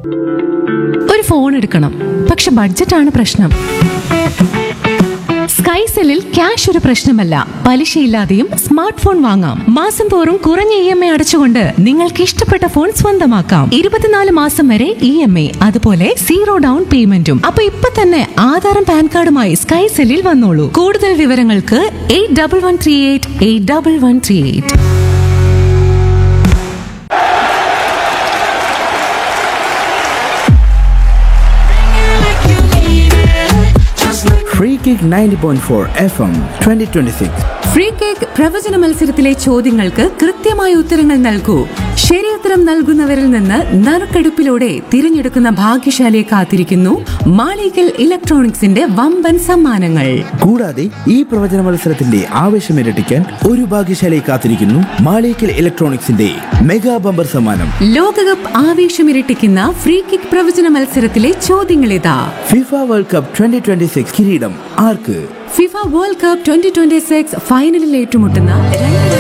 ഒരു ഫോൺ എടുക്കണം പക്ഷെ ബഡ്ജറ്റാണ് പ്രശ്നം സ്കൈസെല്ലിൽ ക്യാഷ് ഒരു പ്രശ്നമല്ല പലിശയില്ലാതെയും സ്മാർട്ട് ഫോൺ വാങ്ങാം മാസം തോറും കുറഞ്ഞ ഇ എം ഐ അടച്ചുകൊണ്ട് നിങ്ങൾക്ക് ഇഷ്ടപ്പെട്ട ഫോൺ സ്വന്തമാക്കാം ഇരുപത്തിനാല് മാസം വരെ ഇ എം ഐ അതുപോലെ സീറോ ഡൗൺ പേയ്മെന്റും അപ്പൊ ഇപ്പൊ തന്നെ ആധാറും പാൻ കാർഡുമായി സ്കൈസെല്ലിൽ വന്നോളൂ കൂടുതൽ വിവരങ്ങൾക്ക് eight double one three eight eight double one three eight Free Kick 90.4 FM 2026. Free kick പ്രവചന മത്സരത്തിലെ ചോദ്യങ്ങൾക്ക് കൃത്യമായ ഉത്തരങ്ങൾ നൽകൂ ശരിയുത്തരം നൽകുന്നവരിൽ നിന്ന് നറുക്കെടുപ്പിലൂടെ തിരഞ്ഞെടുക്കുന്ന ഭാഗ്യശാലിയെ കാത്തിരിക്കുന്നു മാളികൽ ഇലക്ട്രോണിക്സിന്റെ വമ്പൻ സമ്മാനങ്ങൾ കൂടാതെ ഈ പ്രവചന മത്സരത്തിന്റെ ആവേശം ഇരട്ടിക്കാൻ ഒരു ഭാഗ്യശാലയെ കാത്തിരിക്കുന്നു മാളിക്കൽ ഇലക്ട്രോണിക്സിന്റെ മെഗാ ബമ്പർ സമ്മാനം ലോകകപ്പ് ആവേശമിരട്ടിക്കുന്ന ഫ്രീ കിക്ക് പ്രവചന മത്സരത്തിലെ ചോദ്യങ്ങളിതാ FIFA World Cup twenty twenty six കിരീടം ആർക്ക് FIFA World Cup twenty twenty six ഫൈനലിൽ ഏറ്റുമുട്ടുന്ന രണ്ട്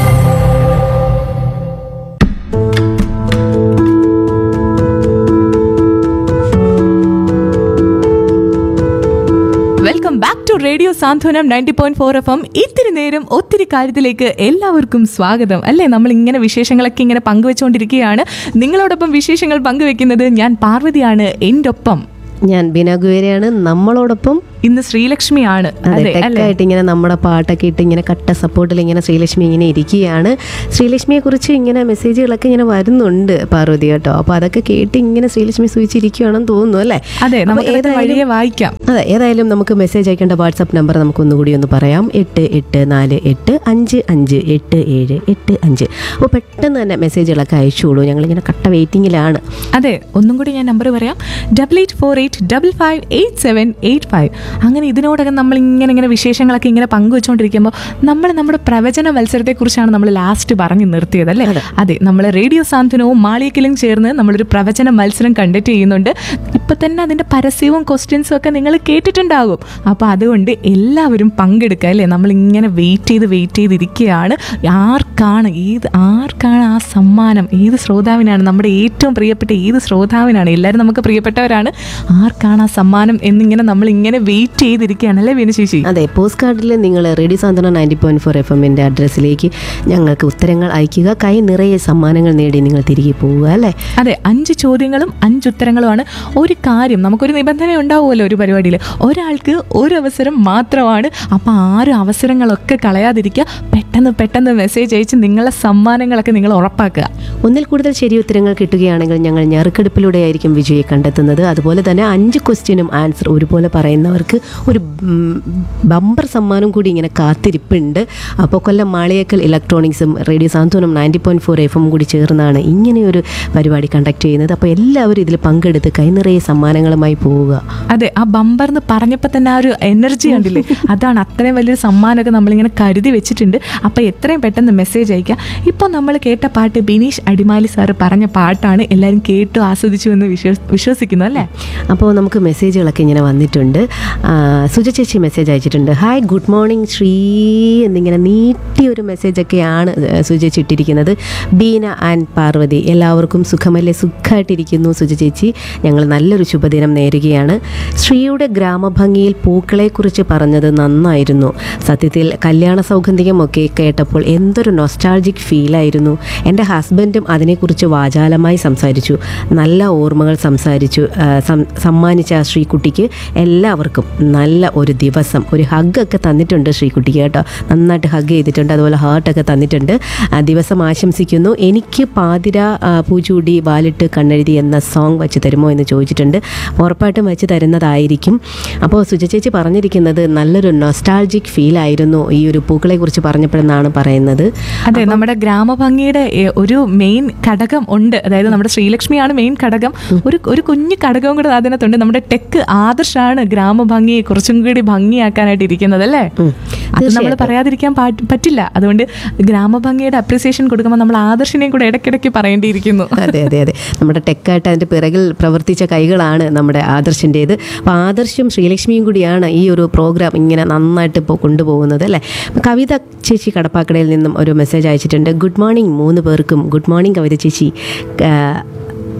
welcome back to radio Santhwanam ninety point four F M ഇത്തിരി നേരം ഒത്തിരി കാര്യത്തിലേക്ക് എല്ലാവർക്കും സ്വാഗതം അല്ലേ നമ്മൾ ഇങ്ങനെ വിശേഷങ്ങളൊക്കെ ഇങ്ങനെ പങ്കുവെച്ചുകൊണ്ടിരിക്കുകയാണ് നിങ്ങളോടൊപ്പം വിശേഷങ്ങൾ പങ്കുവെക്കുന്നത് ഞാൻ പാർവതിയാണ് എൻ്റെ ഒപ്പം ഞാൻ ബീന ഗുവേരയാണ് നമ്മളോടൊപ്പം ഇന്ന് ശ്രീലക്ഷ്മിയാണ് അതെ അതെ അല്ലേ ടെക്കായിട്ട് ഇങ്ങനെ നമ്മുടെ പാട്ടൊക്കെ ഇട്ട് ഇങ്ങനെ കട്ട സപ്പോർട്ടിൽ ഇങ്ങനെ ശ്രീലക്ഷ്മി ഇങ്ങനെ ഇരിക്കുകയാണ് ശ്രീലക്ഷ്മിയെ കുറിച്ച് ഇങ്ങനെ മെസ്സേജുകളൊക്കെ ഇങ്ങനെ വരുന്നുണ്ട് പാർവതി കേട്ടോ അപ്പോൾ അതൊക്കെ കേട്ട് ഇങ്ങനെ ശ്രീലക്ഷ്മി സൂചിച്ചിരിക്കുകയാണെന്ന് തോന്നുന്നു അല്ലേ അതെ അപ്പോൾ നമുക്ക് ഏതായാലും- വഴിയെ വായിക്കാം അതെ ഏതായാലും നമുക്ക് മെസ്സേജ് അയക്കേണ്ട വാട്സാപ്പ് നമ്പർ നമുക്ക് ഒന്നുകൂടി ഒന്ന് പറയാം എട്ട് എട്ട് നാല് എട്ട് അഞ്ച് അഞ്ച് എട്ട് ഏഴ് എട്ട് അഞ്ച് അപ്പോൾ പെട്ടെന്ന് തന്നെ മെസ്സേജുകളൊക്കെ അയച്ചോളൂ ഞങ്ങളിങ്ങനെ കട്ട വെയിറ്റിങ്ങിലാണ് അതെ ഒന്നും കൂടി ഞാൻ നമ്പർ പറയാം double eight four eight double five eight seven eight five അങ്ങനെ ഇതിനോടകം നമ്മൾ ഇങ്ങനെ ഇങ്ങനെ വിശേഷങ്ങളൊക്കെ ഇങ്ങനെ പങ്കുവെച്ചുകൊണ്ടിരിക്കുമ്പോൾ നമ്മൾ നമ്മുടെ പ്രവചന മത്സരത്തെക്കുറിച്ചാണ് നമ്മൾ ലാസ്റ്റ് പറഞ്ഞു നിർത്തിയത് അല്ലേ അതെ നമ്മൾ റേഡിയോ സാന്ത്വനവും മാളിയക്കലും ചേർന്ന് നമ്മളൊരു പ്രവചന മത്സരം കണ്ടക്ട് ചെയ്യുന്നുണ്ട് ഇപ്പം തന്നെ അതിൻ്റെ പരസ്യവും ക്വസ്റ്റ്യൻസും ഒക്കെ നിങ്ങൾ കേട്ടിട്ടുണ്ടാകും അപ്പോൾ അതുകൊണ്ട് എല്ലാവരും പങ്കെടുക്കുക അല്ലേ നമ്മളിങ്ങനെ വെയിറ്റ് ചെയ്ത് വെയിറ്റ് ചെയ്തിരിക്കുകയാണ് ആർക്കാണ് ഏത് ആർക്കാണ് ആ സമ്മാനം ഏത് ശ്രോതാവിനാണ് നമ്മുടെ ഏറ്റവും പ്രിയപ്പെട്ട ഏത് ശ്രോതാവിനാണ് എല്ലാവരും നമുക്ക് പ്രിയപ്പെട്ടവരാണ് ആർക്കാണ് ആ സമ്മാനം എന്നിങ്ങനെ നമ്മൾ ഇങ്ങനെ വെയിറ്റ് ചെയ്തിരിക്കുകയാണ് അല്ലേ വിനുശേഷി അതെ പോസ്റ്റ് കാർഡിൽ നിങ്ങൾ റേഡിയോ സാന്ത്വന നയൻറ്റി പോയിന്റ് ഫോർ എഫ് എമ്മിൻ്റെ അഡ്രസ്സിലേക്ക് ഞങ്ങൾക്ക് ഉത്തരങ്ങൾ അയക്കുക കൈ നിറയെ സമ്മാനങ്ങൾ നേടി നിങ്ങൾ തിരികെ പോവുക അല്ലേ അതെ അഞ്ച് ചോദ്യങ്ങളും അഞ്ച് ഉത്തരങ്ങളുമാണ് ഒരു കാര്യം നമുക്കൊരു നിബന്ധന ഉണ്ടാവുമല്ലോ ഒരു പരിപാടിയിൽ ഒരാൾക്ക് ഒരു അവസരം മാത്രമാണ് അപ്പോൾ ആരും അവസരങ്ങളൊക്കെ കളയാതിരിക്കുക പെട്ടെന്ന് പെട്ടെന്ന് മെസ്സേജ് അയച്ച് നിങ്ങളുടെ സമ്മാനങ്ങളൊക്കെ നിങ്ങൾ ഉറപ്പാക്കുക ഒന്നിൽ കൂടുതൽ ശരി ഉത്തരങ്ങൾ കിട്ടുകയാണെങ്കിൽ ഞങ്ങൾ ഞറുക്കെടുപ്പിലൂടെ ആയിരിക്കും വിജയെ കണ്ടെത്തുന്നത് അതുപോലെ തന്നെ അഞ്ച് ക്വസ്റ്റ്യനും ആൻസർ ഒരുപോലെ പറയുന്നവർക്ക് ഒരു ഉം, ബമ്പർ സമ്മാനം കൂടി ഇങ്ങനെ കാത്തിരിപ്പുണ്ട് അപ്പോൾ കൊല്ലം മാളിയേക്കൽ ഇലക്ട്രോണിക്സും radio Santhwanam ninety point four F M കൂടി ചേർന്നാണ് ഇങ്ങനെയൊരു പരിപാടി കണ്ടക്ട് ചെയ്യുന്നത് അപ്പോൾ എല്ലാവരും ഇതിൽ പങ്കെടുത്ത് കൈനിറയെ സമ്മാനങ്ങളുമായി പോവുക അതെ ആ ബമ്പർ എന്ന് പറഞ്ഞപ്പോൾ തന്നെ ആ ഒരു എനർജി കണ്ടില്ലേ അതാണ് അത്രയും വലിയൊരു സമ്മാനമൊക്കെ നമ്മളിങ്ങനെ കരുതി വെച്ചിട്ടുണ്ട് അപ്പോൾ എത്രയും പെട്ടെന്ന് മെസ്സേജ് അയക്കുക ഇപ്പോൾ നമ്മൾ കേട്ട പാട്ട് ബിനീഷ് അടിമാലി സാറ് പറഞ്ഞ പാട്ടാണ് എല്ലാവരും കേട്ടു ആസ്വദിച്ചു എന്ന് വിശ്വ- വിശ്വസിക്കുന്നു അല്ലേ അപ്പോൾ നമുക്ക് മെസ്സേജുകളൊക്കെ ഇങ്ങനെ വന്നിട്ടുണ്ട് ആ, സുജ ചേച്ചി മെസ്സേജ് അയച്ചിട്ടുണ്ട് ഹായ് ഗുഡ് മോർണിംഗ് ശ്രീ എന്നിങ്ങനെ നീട്ടിയൊരു മെസ്സേജൊക്കെയാണ് സുജ ചേച്ചി ഇട്ടിരിക്കുന്നത് ബീന ആൻഡ് പാർവതി എല്ലാവർക്കും സുഖമല്ലേ സുഖമായിട്ടിരിക്കുന്നു സുജ ചേച്ചി ഞങ്ങൾ നല്ലൊരു ശുഭദിനം നേരുകയാണ് ശ്രീയുടെ ഗ്രാമഭംഗിയിൽ പൂക്കളെക്കുറിച്ച് പറഞ്ഞത് നന്നായിരുന്നു സത്യത്തിൽ കല്യാണ സൗഗന്ധികമൊക്കെ കേട്ടപ്പോൾ എന്തൊരു നൊസ്റ്റാൾജിക് ഫീലായിരുന്നു എൻ്റെ ഹസ്ബൻഡും അതിനെക്കുറിച്ച് വാചാലമായി സംസാരിച്ചു നല്ല ഓർമ്മകൾ സംസാരിച്ചു ആ, സം- സമ്മാനിച്ച ആ ശ്രീകുട്ടിക്ക് എല്ലാവർക്കും നല്ല ഒരു ദിവസം ഒരു ഹഗ്ഗൊക്കെ തന്നിട്ടുണ്ട് ശ്രീകുട്ടിക്ക് കേട്ടോ നന്നായിട്ട് ഹഗ് ചെയ്തിട്ടുണ്ട് അതുപോലെ ഹാർട്ടൊക്കെ തന്നിട്ടുണ്ട് ആ, ദിവസം ആശംസിക്കുന്നു എനിക്ക് പാതിര ആ, പൂച്ചൂടി വാലിട്ട് കണ്ണെഴുതി എന്ന സോങ് വെച്ച് തരുമോ എന്ന് ചോദിച്ചിട്ടുണ്ട് ഉറപ്പായിട്ടും വെച്ച് തരുന്നതായിരിക്കും അപ്പോൾ സുജ ചേച്ചി പറഞ്ഞിരിക്കുന്നത് നല്ലൊരു നൊസ്റ്റാൾജിക് ഫീലായിരുന്നു ഈ ഒരു പൂക്കളെ കുറിച്ച് പറഞ്ഞപ്പോഴെന്നാണ് പറയുന്നത് അതെ നമ്മുടെ ഗ്രാമഭംഗിയുടെ എ, ഒരു മെയിൻ ഘടകം ഉണ്ട് അതായത് നമ്മുടെ ശ്രീലക്ഷ്മിയാണ് മെയിൻ ഘടകം ഒരു ഒരു കുഞ്ഞു ഘടകവും കൂടെ അതിനകത്തുണ്ട് നമ്മുടെ ടെക്ക് ആദർശാണ് ഗ്രാമഭംഗിയെ കുറച്ചും കൂടി ഭംഗിയാക്കാനായിട്ട് ഇരിക്കുന്നത് അല്ലേ അത് നമ്മൾ പറയാതിരിക്കാൻ പാ- പറ്റില്ല അതുകൊണ്ട് ഗ്രാമഭംഗിയുടെ അപ്രിസിയേഷൻ കൊടുക്കുമ്പോൾ നമ്മൾ ആദർശിനെയും കൂടെ ഇടയ്ക്കിടയ്ക്ക് പറയേണ്ടിയിരിക്കുന്നു അതെ അതെ അതെ നമ്മുടെ ടെക്കായിട്ട് അതിൻ്റെ പിറകിൽ പ്രവർത്തിച്ച കൈകളാണ് നമ്മുടെ ആദർശിൻ്റേത് അപ്പോൾ ആദർശും ശ്രീലക്ഷ്മിയും കൂടിയാണ് ഈ ഒരു പ്രോഗ്രാം ഇങ്ങനെ നന്നായിട്ട് ഇപ്പോൾ കൊണ്ടുപോകുന്നത് അല്ലേ അപ്പോൾ കവിത ചേച്ചി കടപ്പാക്കടയിൽ നിന്നും ഒരു മെസ്സേജ് അയച്ചിട്ടുണ്ട് ഗുഡ് മോർണിംഗ് മൂന്ന് പേർക്കും ഗുഡ് മോർണിംഗ് കവിത ചേച്ചി ആ,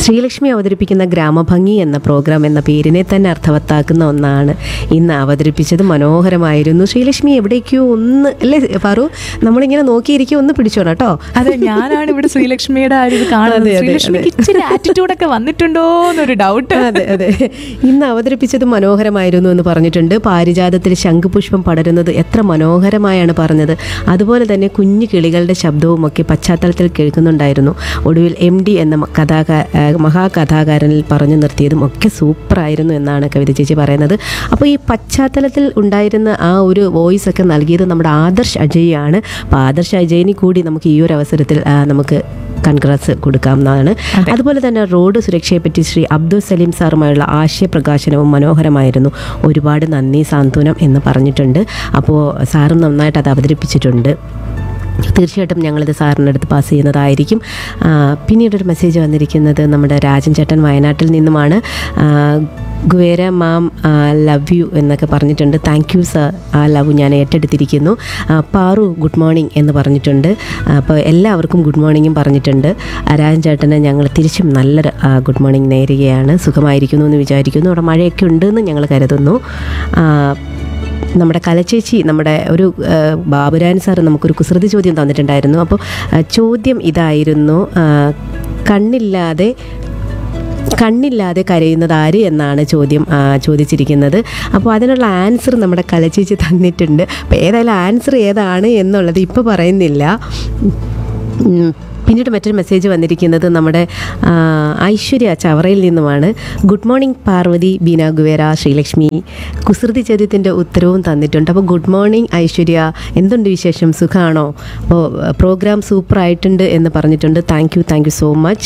ശ്രീലക്ഷ്മി അവതരിപ്പിക്കുന്ന ഗ്രാമഭംഗി എന്ന പ്രോഗ്രാം എന്ന പേരിനെ തന്നെ അർത്ഥവത്താക്കുന്ന ഒന്നാണ് ഇന്ന് അവതരിപ്പിച്ചത് മനോഹരമായിരുന്നു ശ്രീലക്ഷ്മി എവിടേക്കോ ഒന്ന് അല്ലേ പാറു നമ്മളിങ്ങനെ നോക്കിയിരിക്കും ഒന്ന് പിടിച്ചോണം കേട്ടോ അതെ ഞാനാണ് ഇവിടെ ശ്രീലക്ഷ്മിയുടെ ആ ഒരു ഇത് കാണുന്നത് അതെ, അതെ, ശ്രീലക്ഷ്മിക്ക് ഇച്ചിരി ആറ്റിറ്റ്യൂഡൊക്കെ വന്നിട്ടുണ്ടോ എന്നൊരു ഡൗട്ട് അതെ അതെ ഇന്ന് അവതരിപ്പിച്ചത് മനോഹരമായിരുന്നു എന്ന് പറഞ്ഞിട്ടുണ്ട് പാരിജാതത്തിൽ ശംഖുപുഷ്പം പടരുന്നത് എത്ര മനോഹരമായാണ് പറഞ്ഞത് അതുപോലെ തന്നെ കുഞ്ഞു കിളികളുടെ ശബ്ദവും ഒക്കെ പശ്ചാത്തലത്തിൽ കേൾക്കുന്നുണ്ടായിരുന്നു ഒടുവിൽ എം ഡി എന്ന മ- കഥാകാ ആ, മഹാകഥാകാരനിൽ പറഞ്ഞു നിർത്തിയതും ഒക്കെ സൂപ്പറായിരുന്നു എന്നാണ് കവിത ചേച്ചി പറയുന്നത് അപ്പോൾ ഈ പശ്ചാത്തലത്തിൽ ഉണ്ടായിരുന്ന ആ ഒരു വോയിസ് ഒക്കെ നൽകിയത് നമ്മുടെ ആദർശ് അജയ് ആണ് അപ്പോൾ ആദർശ് അജയിന് കൂടി നമുക്ക് ഈ ഒരു അവസരത്തിൽ ആ, നമുക്ക് കൺഗ്രാസ് കൊടുക്കാവുന്നതാണ് അതുപോലെ തന്നെ റോഡ് സുരക്ഷയെപ്പറ്റി ശ്രീ അബ്ദുൽ സലീം സാറുമായുള്ള ആശയപ്രകാശനവും മനോഹരമായിരുന്നു ഒരുപാട് നന്ദി സാന്ത്വനം എന്ന് പറഞ്ഞിട്ടുണ്ട് അപ്പോൾ സാറും നന്നായിട്ട് അത് അവതരിപ്പിച്ചിട്ടുണ്ട് തീർച്ചയായിട്ടും ഞങ്ങളിത് സാറിൻ്റെ അടുത്ത് പാസ് ചെയ്യുന്നതായിരിക്കും ആ, പിന്നീടൊരു മെസ്സേജ് വന്നിരിക്കുന്നത് നമ്മുടെ രാജൻ ചേട്ടൻ വയനാട്ടിൽ നിന്നുമാണ് ആ, ഗുവേര മാം ലവ് യു എന്നൊക്കെ പറഞ്ഞിട്ടുണ്ട് താങ്ക് യു സർ ആ ലവ് ഞാൻ ഏറ്റെടുത്തിരിക്കുന്നു ആ, പാറു ഗുഡ് മോർണിംഗ് എന്ന് പറഞ്ഞിട്ടുണ്ട് അപ്പോൾ എല്ലാവർക്കും ഗുഡ് മോർണിംഗും പറഞ്ഞിട്ടുണ്ട് ആ, രാജൻ ചേട്ടന് ഞങ്ങൾ തിരിച്ചും നല്ലൊരു ആ, ഗുഡ് മോർണിംഗ് നേരുകയാണ് സുഖമായിരിക്കുന്നു എന്ന് വിചാരിക്കുന്നു അവിടെ മഴയൊക്കെ ഉണ്ടെന്ന് ഞങ്ങൾ കരുതുന്നു ആ, നമ്മുടെ കലച്ചേച്ചി നമ്മുടെ ഒരു ആ, ബാബുരാൻ സാർ നമുക്കൊരു കുസൃതി ചോദ്യം തന്നിട്ടുണ്ടായിരുന്നു അപ്പോൾ ആ, ചോദ്യം ഇതായിരുന്നു ആ, കണ്ണില്ലാതെ കണ്ണില്ലാതെ കരയുന്നത് ആര് എന്നാണ് ചോദ്യം ആ, ചോദിച്ചിരിക്കുന്നത് അപ്പോൾ അതിനുള്ള ആൻസർ നമ്മുടെ കലച്ചേച്ചി തന്നിട്ടുണ്ട് അപ്പോൾ ഏതായാലും ആൻസർ ഏതാണ് എന്നുള്ളത് ഇപ്പോൾ പറയുന്നില്ല ഉം, പിന്നീട് മറ്റൊരു മെസ്സേജ് വന്നിരിക്കുന്നത് നമ്മുടെ ആ, ഐശ്വര്യ ചവറയിൽ നിന്നുമാണ് good morning Parvathy Beena Guevara Sreelakshmi കുസൃതി ചോദ്യത്തിൻ്റെ ഉത്തരവും തന്നിട്ടുണ്ട് അപ്പോൾ ഗുഡ് മോർണിംഗ് ഐശ്വര്യ എന്തുണ്ട് വിശേഷം സുഖമാണോ അപ്പോൾ പ്രോഗ്രാം സൂപ്പർ ആയിട്ടുണ്ട് എന്ന് പറഞ്ഞിട്ടുണ്ട് thank you thank you so much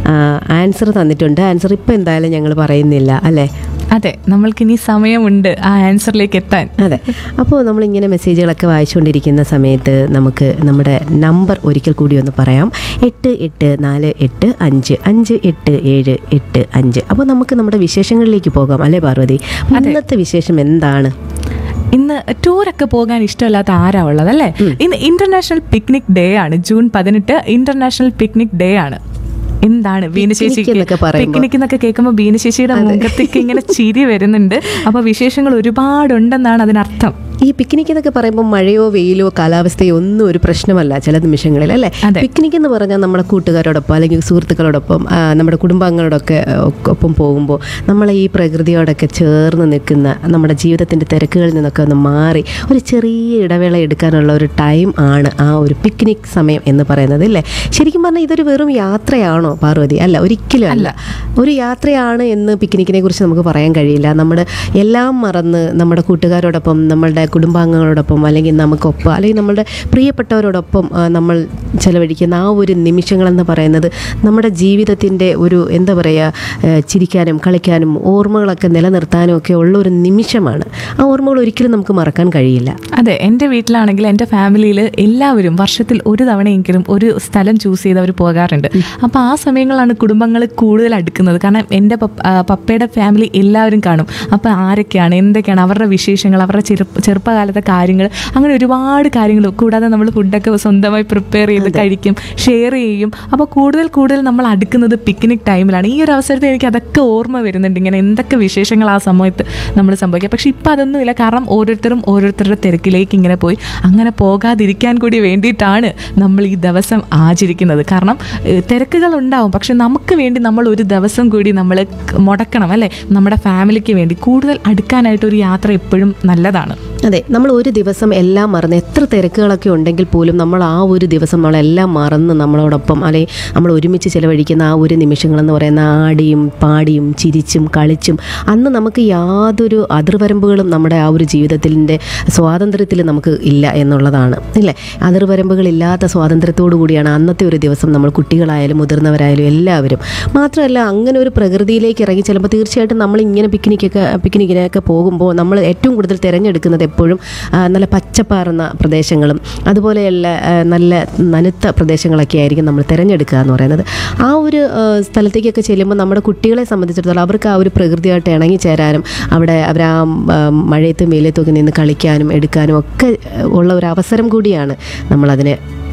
answer തന്നിട്ടുണ്ട് ആൻസർ ഇപ്പോൾ എന്തായാലും ഞങ്ങൾ പറയുന്നില്ല അല്ലേ അതെ നമ്മൾക്കിനി സമയമുണ്ട് ആ ആൻസറിലേക്ക് എത്താൻ അതെ അപ്പോൾ നമ്മളിങ്ങനെ മെസ്സേജുകളൊക്കെ വായിച്ചുകൊണ്ടിരിക്കുന്ന സമയത്ത് നമുക്ക് നമ്മുടെ നമ്പർ ഒരിക്കൽ കൂടി ഒന്ന് പറയാം എട്ട് എട്ട് നാല് എട്ട് അഞ്ച് അഞ്ച് എട്ട് ഏഴ് എട്ട് അഞ്ച് അപ്പോൾ നമുക്ക് നമ്മുടെ വിശേഷങ്ങളിലേക്ക് പോകാം അല്ലേ പാർവതി അപ്പോൾ ഇന്നത്തെ വിശേഷം എന്താണ് ഇന്ന് ടൂറൊക്കെ പോകാൻ ഇഷ്ടമില്ലാത്ത ആരാ ഉള്ളത് അല്ലേ ഇന്ന് ഇന്റർനാഷണൽ പിക്നിക് ഡേ ആണ് ജൂൺ പതിനെട്ട് ഇന്റർനാഷണൽ പിക്നിക് ഡേ ആണ് എന്താണ് ബീനശേഷി Picnic എന്നൊക്കെ പറയുമ്പോ. പിക്നിക് എന്നൊക്കെ കേൾക്കുമ്പോൾ ബീനശേഷിയുടെ മുഖത്തേക്ക് ഇങ്ങനെ ചിരി വരുന്നുണ്ട് അപ്പൊ വിശേഷങ്ങൾ ഒരുപാടുണ്ടെന്നാണ് അതിനർത്ഥം ഈ പിക്നിക് എന്നൊക്കെ പറയുമ്പോൾ മഴയോ വെയിലോ കാലാവസ്ഥയോ ഒന്നും ഒരു പ്രശ്നമല്ല ചില നിമിഷങ്ങളിൽ അല്ലേ അതെ. പിക്നിക് എന്ന് പറഞ്ഞാൽ നമ്മുടെ കൂട്ടുകാരോടൊപ്പം അല്ലെങ്കിൽ സുഹൃത്തുക്കളോടൊപ്പം ആ, നമ്മുടെ കുടുംബാംഗങ്ങളോടൊക്കെ ഒക്കെ ഒപ്പം പോകുമ്പോൾ നമ്മളെ ഈ പ്രകൃതിയോടൊക്കെ ചേർന്ന് നിൽക്കുന്ന നമ്മുടെ ജീവിതത്തിൻ്റെ തിരക്കുകളിൽ നിന്നൊക്കെ ഒന്ന് മാറി ഒരു ചെറിയ ഇടവേള എടുക്കാനുള്ള ഒരു ടൈം ആണ് ആ ഒരു പിക്നിക് സമയം എന്ന് പറയുന്നത് അല്ലേ ശരിക്കും പറഞ്ഞാൽ ഇതൊരു വെറും യാത്രയാണോ പാർവതി അല്ല ഒരിക്കലും അല്ല ഒരു യാത്രയാണ് എന്ന് പിക്നിക്കിനെ കുറിച്ച് നമുക്ക് പറയാൻ കഴിയില്ല നമ്മൾ എല്ലാം മറന്ന് നമ്മുടെ കൂട്ടുകാരോടൊപ്പം നമ്മളുടെ കുടുംബാംഗങ്ങളോടൊപ്പം അല്ലെങ്കിൽ നമുക്കൊപ്പം അല്ലെങ്കിൽ നമ്മുടെ പ്രിയപ്പെട്ടവരോടൊപ്പം ആ, നമ്മൾ ചെലവഴിക്കുന്ന ആ ഒരു നിമിഷങ്ങളെന്ന് പറയുന്നത് നമ്മുടെ ജീവിതത്തിൻ്റെ ഒരു എന്താ പറയുക ആ, ചിരിക്കാനും കളിക്കാനും ഓർമ്മകളൊക്കെ നിലനിർത്താനും ഒക്കെ ഉള്ള ഒരു നിമിഷമാണ് ആ ഓർമ്മകൾ ഒരിക്കലും നമുക്ക് മറക്കാൻ കഴിയില്ല അതെ എൻ്റെ വീട്ടിലാണെങ്കിൽ എൻ്റെ ഫാമിലിയിൽ എല്ലാവരും വർഷത്തിൽ ഒരു തവണയെങ്കിലും ഒരു സ്ഥലം ചൂസ് ചെയ്ത് അവർ പോകാറുണ്ട് അപ്പോൾ ആ സമയങ്ങളാണ് കുടുംബങ്ങൾ കൂടുതൽ അടുക്കുന്നത് കാരണം എൻ്റെ പപ്പ ആ, പപ്പയുടെ ഫാമിലി എല്ലാവരും കാണും അപ്പോൾ ആരൊക്കെയാണ് എന്തൊക്കെയാണ് അവരുടെ വിശേഷങ്ങൾ അവരുടെ ചെറുപ്പ ചെറുപ്പകാലത്തെ കാര്യങ്ങൾ അങ്ങനെ ഒരുപാട് കാര്യങ്ങൾ കൂടാതെ നമ്മൾ ഫുഡൊക്കെ സ്വന്തമായി പ്രിപ്പയർ ചെയ്ത് കഴിക്കും ഷെയർ ചെയ്യും അപ്പോൾ കൂടുതൽ കൂടുതൽ നമ്മൾ അടുക്കുന്നത് പിക്നിക് ടൈമിലാണ് ഈ ഒരു അവസരത്തിൽ എനിക്ക് അതൊക്കെ ഓർമ്മ വരുന്നുണ്ട് ഇങ്ങനെ എന്തൊക്കെ വിശേഷങ്ങൾ ആ സമയത്ത് നമ്മൾ സംഭവിക്കുക പക്ഷെ ഇപ്പം അതൊന്നുമില്ല കാരണം ഓരോരുത്തരും ഓരോരുത്തരുടെ തിരക്കിലേക്ക് ഇങ്ങനെ പോയി അങ്ങനെ പോകാതിരിക്കാൻ കൂടി വേണ്ടിയിട്ടാണ് നമ്മൾ ഈ ദിവസം ആചരിക്കുന്നത് കാരണം ഏഹ്, തിരക്കുകൾ ഉണ്ടാവും പക്ഷെ നമുക്ക് വേണ്ടി നമ്മൾ ഒരു ദിവസം കൂടി നമ്മൾ മുടക്കണം അല്ലേ നമ്മുടെ ഫാമിലിക്ക് വേണ്ടി കൂടുതൽ അടുക്കാനായിട്ട് ഒരു യാത്ര എപ്പോഴും നല്ലതാണ് അതെ നമ്മൾ ഒരു ദിവസം എല്ലാം മറന്ന് എത്ര തിരക്കുകളൊക്കെ ഉണ്ടെങ്കിൽ പോലും നമ്മൾ ആ ഒരു ദിവസം നമ്മളെല്ലാം മറന്ന് നമ്മളോടൊപ്പം അല്ലെങ്കിൽ നമ്മൾ ഒരുമിച്ച് ചിലവഴിക്കുന്ന ആ ഒരു നിമിഷങ്ങളെന്ന് പറയുന്ന ആടിയും പാടിയും ചിരിച്ചും കളിച്ചും അന്ന് നമുക്ക് യാതൊരു അതിർവരമ്പുകളും നമ്മുടെ ആ ഒരു ജീവിതത്തിൻ്റെ സ്വാതന്ത്ര്യത്തിൽ നമുക്ക് ഇല്ല എന്നുള്ളതാണ് ഇല്ലേ അതിർവരമ്പുകളില്ലാത്ത സ്വാതന്ത്ര്യത്തോടു കൂടിയാണ് അന്നത്തെ ഒരു ദിവസം നമ്മൾ കുട്ടികളായാലും മുതിർന്നവരായാലും എല്ലാവരും മാത്രമല്ല അങ്ങനെ ഒരു പ്രകൃതിയിലേക്ക് ഇറങ്ങി ചെല്ലുമ്പോൾ തീർച്ചയായിട്ടും നമ്മൾ ഇങ്ങനെ പിക്നിക്കൊക്കെ പിക്നിക്കിനൊക്കെ പോകുമ്പോൾ നമ്മൾ ഏറ്റവും കൂടുതൽ തിരഞ്ഞെടുക്കുന്നത് എപ്പോഴും ആ, നല്ല പച്ചപ്പാർന്ന പ്രദേശങ്ങളും അതുപോലെയുള്ള ആ, നല്ല നനുത്ത പ്രദേശങ്ങളൊക്കെ ആയിരിക്കും നമ്മൾ തിരഞ്ഞെടുക്കുക എന്ന് പറയുന്നത് ആ ഒരു ആ, സ്ഥലത്തേക്കൊക്കെ ചെല്ലുമ്പോൾ നമ്മുടെ കുട്ടികളെ സംബന്ധിച്ചിടത്തോളം അവർക്ക് ആ ഒരു പ്രകൃതിയായിട്ട് ഇണങ്ങി ചേരാനും അവിടെ അവർ ആ ആ, മഴയത്തും വെയിലത്തും ഒക്കെ നിന്ന് കളിക്കാനും എടുക്കാനും ഒക്കെ ഉള്ള ഒരു അവസരം കൂടിയാണ് നമ്മളതിനെ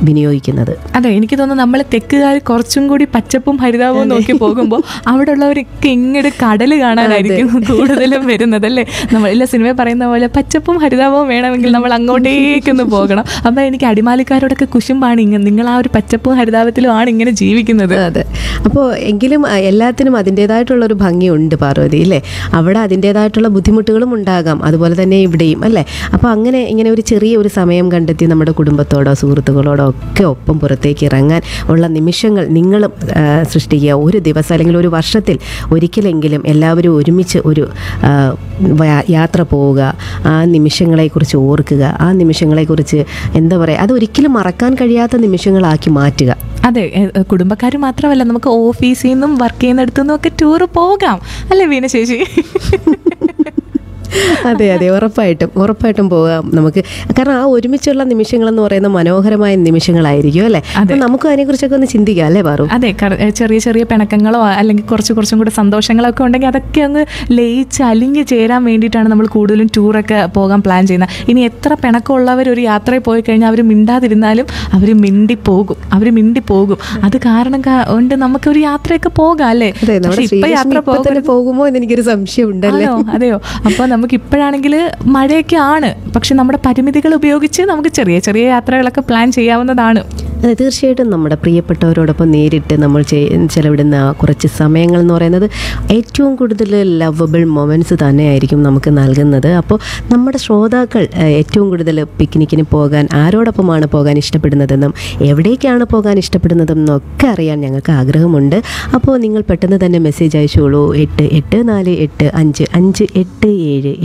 വിനിയോഗിക്കുന്നത് അതെ എനിക്ക് തോന്നുന്നു നമ്മൾ തെക്കുകാർ കുറച്ചും കൂടി പച്ചപ്പും ഹരിതാപവും നോക്കി പോകുമ്പോൾ അവിടെ ഉള്ളവരൊക്കെ ഇങ്ങോട്ട് കടൽ കാണാനായിരിക്കും കൂടുതലും വരുന്നത് അല്ലേ നമ്മൾ ഇല്ല സിനിമ പറയുന്ന പോലെ പച്ചപ്പും ഹരിതാപവും വേണമെങ്കിൽ നമ്മൾ അങ്ങോട്ടേക്കൊന്ന് പോകണം അപ്പം എനിക്ക് അടിമാലിക്കാരോടൊക്കെ കുശുമ്പാണ് ഇങ്ങനെ നിങ്ങൾ ആ ഒരു പച്ചപ്പും ഹരിതാപത്തിലും ആണ് ഇങ്ങനെ ജീവിക്കുന്നത് അതെ അപ്പോൾ എങ്കിലും ആ, എല്ലാത്തിനും അതിൻ്റെതായിട്ടുള്ള ഒരു ഭംഗിയുണ്ട് പാർവതി അല്ലേ അവിടെ അതിൻ്റെതായിട്ടുള്ള ബുദ്ധിമുട്ടുകളും ഉണ്ടാകാം അതുപോലെ തന്നെ ഇവിടെയും അല്ലേ അപ്പോൾ അങ്ങനെ ഇങ്ങനെ ഒരു ചെറിയ ഒരു സമയം കണ്ടെത്തി നമ്മുടെ കുടുംബത്തോടോ സുഹൃത്തുക്കളോടോ ഒക്കെ ഒപ്പം പുറത്തേക്ക് ഇറങ്ങാൻ ഉള്ള നിമിഷങ്ങൾ നിങ്ങളും ആ, സൃഷ്ടിക്കുക ഒരു ദിവസം അല്ലെങ്കിൽ ഒരു വർഷത്തിൽ ഒരിക്കലെങ്കിലും എല്ലാവരും ഒരുമിച്ച് ഒരു ആ, വ- യാത്ര പോവുക ആ നിമിഷങ്ങളെക്കുറിച്ച് ഓർക്കുക ആ നിമിഷങ്ങളെക്കുറിച്ച് എന്താ പറയുക അത് ഒരിക്കലും മറക്കാൻ കഴിയാത്ത നിമിഷങ്ങളാക്കി മാറ്റുക അതെ കുടുംബക്കാർ മാത്രമല്ല നമുക്ക് ഓഫീസിൽ നിന്നും വർക്ക് ചെയ്യുന്നിടത്തു നിന്നും ഒക്കെ ടൂർ പോകാം അല്ലേ വീണ ചേച്ചി അതെ അതെ ഉറപ്പായിട്ടും ഉറപ്പായിട്ടും പോകാം നമുക്ക് കാരണം ആ ഒരുമിച്ചുള്ള നിമിഷങ്ങൾ എന്ന് പറയുന്ന മനോഹരമായ നിമിഷങ്ങളായിരിക്കും അല്ലേ അപ്പൊ നമുക്ക് അതിനെക്കുറിച്ചൊക്കെ ഒന്ന് ചിന്തിക്കാം അല്ലേ പാറു അതെ കറ- ഏ, ചെറിയ ചെറിയ പിണക്കങ്ങളോ അല്ലെങ്കിൽ കുറച്ച് കുറച്ചും കൂടെ സന്തോഷങ്ങളോ ഒക്കെ ഉണ്ടെങ്കിൽ അതൊക്കെ അങ്ങ് ലയിച്ച് അലിഞ്ഞ് ചേരാൻ വേണ്ടിയിട്ടാണ് നമ്മൾ കൂടുതലും ടൂറൊക്കെ പോകാൻ പ്ലാൻ ചെയ്യുന്നത് ഇനി എത്ര പിണക്കമുള്ളവർ ഒരു യാത്രയിൽ പോയി കഴിഞ്ഞാൽ അവർ മിണ്ടാതിരുന്നാലും അവർ മിണ്ടി പോകും അവർ മിണ്ടി പോകും അത് കാരണം കാ- കൊണ്ട് നമുക്ക് ഒരു യാത്രയൊക്കെ പോകാം അല്ലേ അതെ നമ്മുടെ പക്ഷെ ഇപ്പൊ ശ്രീലക്ഷ്മി യാത്ര ഇപ്പൊ തന്നെ പോകരുത് പോകുമോ എന്ന് എനിക്കൊരു സംശയം ഉണ്ടല്ലേ ആണോ അതെയോ അപ്പോൾ നമുക്ക് ഇപ്പോഴാണെങ്കിൽ മഴയൊക്കെ ആണ് പക്ഷെ നമ്മുടെ പരിമിതികൾ ഉപയോഗിച്ച് നമുക്ക് ചെറിയ ചെറിയ യാത്രകളൊക്കെ പ്ലാൻ ചെയ്യാവുന്നതാണ് അതെ തീർച്ചയായിട്ടും നമ്മുടെ പ്രിയപ്പെട്ടവരോടൊപ്പം നേരിട്ട് നമ്മൾ ചെയ്- ചെലവിടുന്ന ആ കുറച്ച് സമയങ്ങൾ എന്ന് പറയുന്നത് ഏറ്റവും കൂടുതൽ ലവബിൾ മൊമെൻറ്റ്സ് തന്നെയായിരിക്കും നമുക്ക് നൽകുന്നത് അപ്പോൾ നമ്മുടെ ശ്രോതാക്കൾ ഏഹ്, ഏറ്റവും കൂടുതൽ പിക്നിക്കിന് പോകാൻ ആരോടൊപ്പമാണ് പോകാൻ ഇഷ്ടപ്പെടുന്നതെന്നും എവിടേക്കാണ് പോകാൻ ഇഷ്ടപ്പെടുന്നതെന്നും ഒക്കെ അറിയാൻ ഞങ്ങൾക്ക് ആഗ്രഹമുണ്ട് അപ്പോൾ നിങ്ങൾ പെട്ടെന്ന് തന്നെ മെസ്സേജ് അയച്ചോളൂ എട്ട് എട്ട് നാല് എട്ട് അഞ്ച് അഞ്ച് എട്ട് ഏഴ്